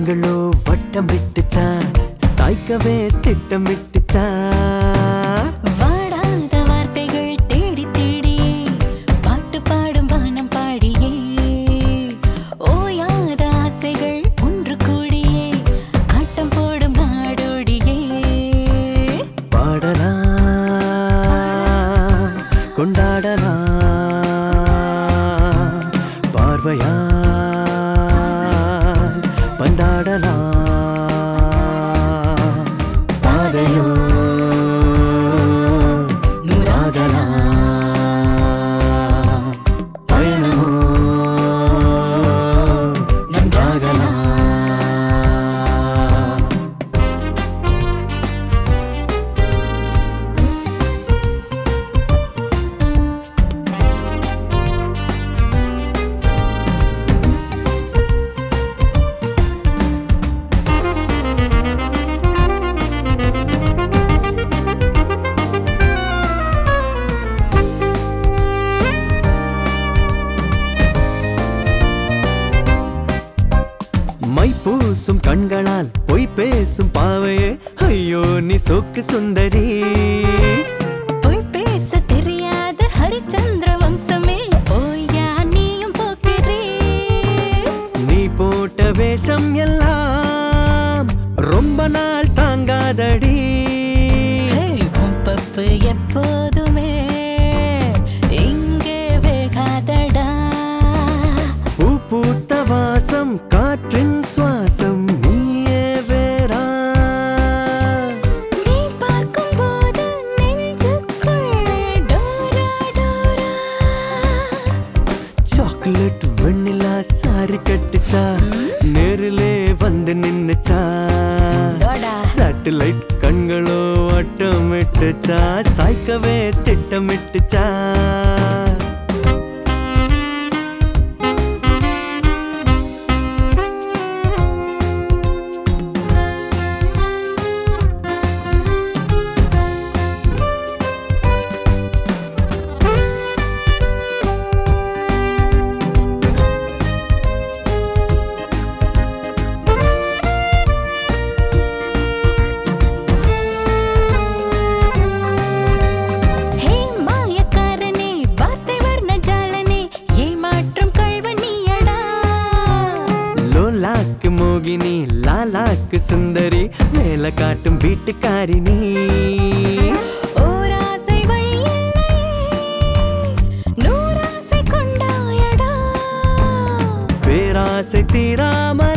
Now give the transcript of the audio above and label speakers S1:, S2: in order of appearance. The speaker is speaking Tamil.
S1: கண்களோ வட்டமிட்டுச்சா சாய்க்கவே திட்டமிட்டுச்சா
S2: வாடாத வார்த்தைகள் தேடி தேடியே பாட்டு பாடும் வானம் பாடியே ஓயாத ஆசைகள் ஒன்று கூடியே ஆட்டம் போடும் நாடோடியே
S1: பாடலாம் கொண்டாடலாம் பார்வையா பந்தாடலாம் பாதையோ நூறாகலாம் பயணமோ நன்றாகலாம் மை பூசும் கண்களால் பொய் பேசும் பாவையே ஐயோ நீ சோக்கு சுந்தரி
S2: பொய் பேச தெரியாத ஹரிச்சந்திர வம்சமே ஓயா நீயும் போக்கிறே
S1: நீ போட்ட வேஷம் எல்லாம் ரொம்ப நாள் தாங்காதடி
S2: பப்பு எப்போதுமே இங்கே வேகாதடா
S1: பூ பூத்த வாசம் காற்றின் சுவாசம் நீயே வேறா
S2: நீ பார்க்கும் போது நெஞ்சுக்குள்ளே டோரா டோரா
S1: சாக்லேட் வெண்ணிலா சாரி கட்டுச்சா நேரிலே வந்து நின்னுச்சா
S2: தோடா.
S1: சேட்டலைட் கண்களோ வட்டமிட்டுச்சா சாய்க்கவே திட்டமிட்டுச்சா
S2: ஹே மாயக்காரனே வார்த்தை வர்ண ஜாலனே ஏமாற்றும் கள்வனியடா
S1: லோலாக்கு மோகினி லாலாக்கு சுந்தரி வேலை காட்டும் வீட்டுக்காரி நீ
S2: ஓராசை வழி இல்லை நூறாசை கொண்டாயடா
S1: பேராசை தீராமல்